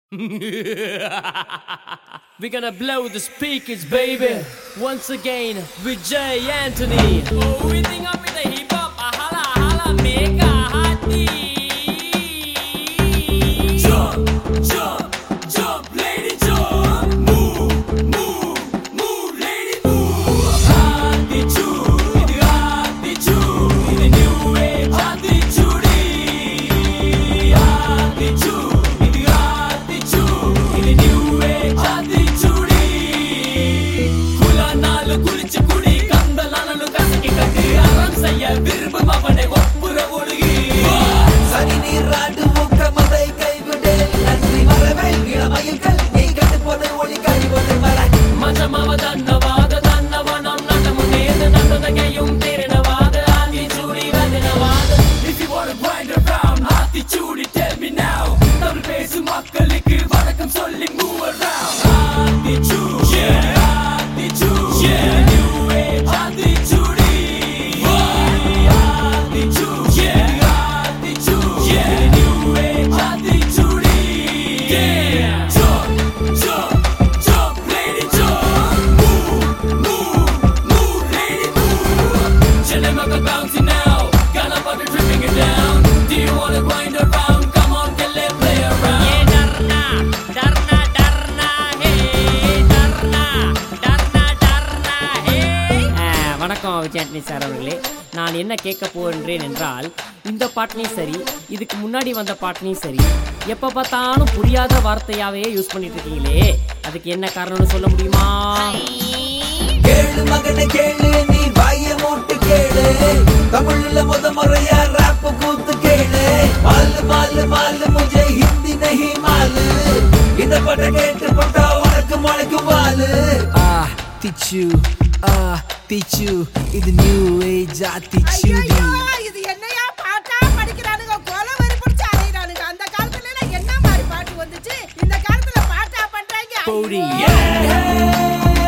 We're gonna blow the speakers, baby. Once again, with Jay Anthony. Oh, we think up with the hip hop, a holla, holla, make a hearty. Jump, jump, jump, lady, jump. Move, move, move, lady, move. Attitude, இது attitude, இது new age attitude. Attitude, இது attitude, இது new age attitude. குலானாலு குளிச்சு குடி, கந்தலானாலும் கசக்கி கட்டு. அறம் செய்ய விரும்பும் அவனை ஒப்புற ஒழுகி. சனி நீராடு ஊக்கமதை கைவிடு நன்றி மரவே இளமயில்கள் நீ கட்டுப்பதை ஒளி கழிவதை மர மஜமாவ தன்னவாத தன்னவனம் நடமுன்னேது நடந்தகையும் திறனவாத Aathichoodi வதனவாத If you wanna grind around Aathichoodi tell me now Tamil பேசும் மக்களுக்கு வணக்கம் சொல்லி move around Aathichoodi yeah Aathichoodi yeah new age Aathichoodi Aathichoodi yeah Aathichoodi yeah new age Aathichoodi yeah jump jump jump lady jump move move move lady move Chillin' up and bouncy now got a body dripping it down do you wanna grind around come on get let play around ये डरना डरना डरना है डरना डरना डरना है வணக்கம் விஜயாண்டி சார் அவர்களே நான் என்ன கேட்க போகின்றேன் என்றால் இந்த பாட்டினையும் சரி இதுக்கு முன்னாடி வந்த பாட்டினையும் சரி எப்போ பார்த்தாலும் புரியாத வார்த்தையாவே யூஸ் பண்ணிட்டு இருக்கீங்களே அதுக்கு என்ன காரணம்னு சொல்ல முடியுமா கேளு மகனை கேளு நீ வாய மூட்டு கேளு தமிழ்ல முத முறையா ராப் கூத்து கேளு மாலு மாலு மாலு முझे ஹிந்தி नहीं மாலு இந்த பாட்டை கேட்டு போட்டா உனக்கு முளைக்கும் வாலு ஆ திச்சு ஆ திச்சு இது நியூ ஏஜ் ஆத்திச்சூடி ஐயையோ, இது என்னையா பாட்டா படிக்கிறானுங்க கொலை வெறி பிடிச்சு அலையிறானுங்க அந்த காலத்துல எல்லாம் என்ன மாதிரி பாட்டு வந்துச்சு இந்த காலத்துல பாட்டா பண்றாங்க Booty. ஐயோ.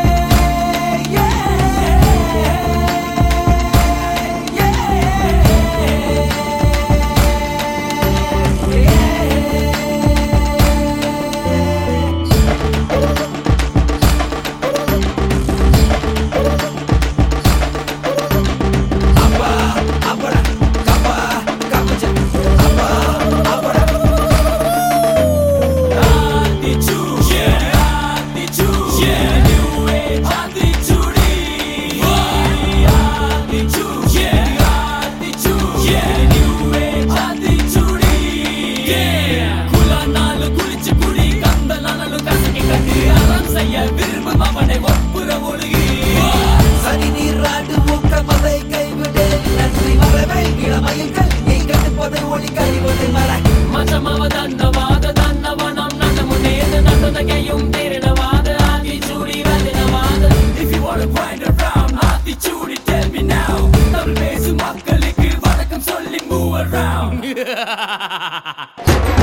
Attitude, yeah, attitude, yeah, new age attitude. Attitude, yeah, attitude, yeah, new age attitude. Yeah, குலானாலு குளிச்சு குடி, கந்தலானாலும் கசக்கி கட்டு. அறம் செய்ய விரும்பும் அவனை ஒப்புற ஒழுகி. சனி நீராடு ஊக்கமதை கைவிடு நன்றி மரவே இளமயில்கள் நீ கட்டுப்பதை ஒளி கழிவதை மர மஜமாவ தன்னவாத தன்னவனம் நடமுன்னேது நடந்தகையும் திறனவாத Aathichoodi வதனவாத If you wanna grind around Aathichoodi tell me now Tamil பேசும் மக்களுக்கு வணக்கம் சொல்லி move around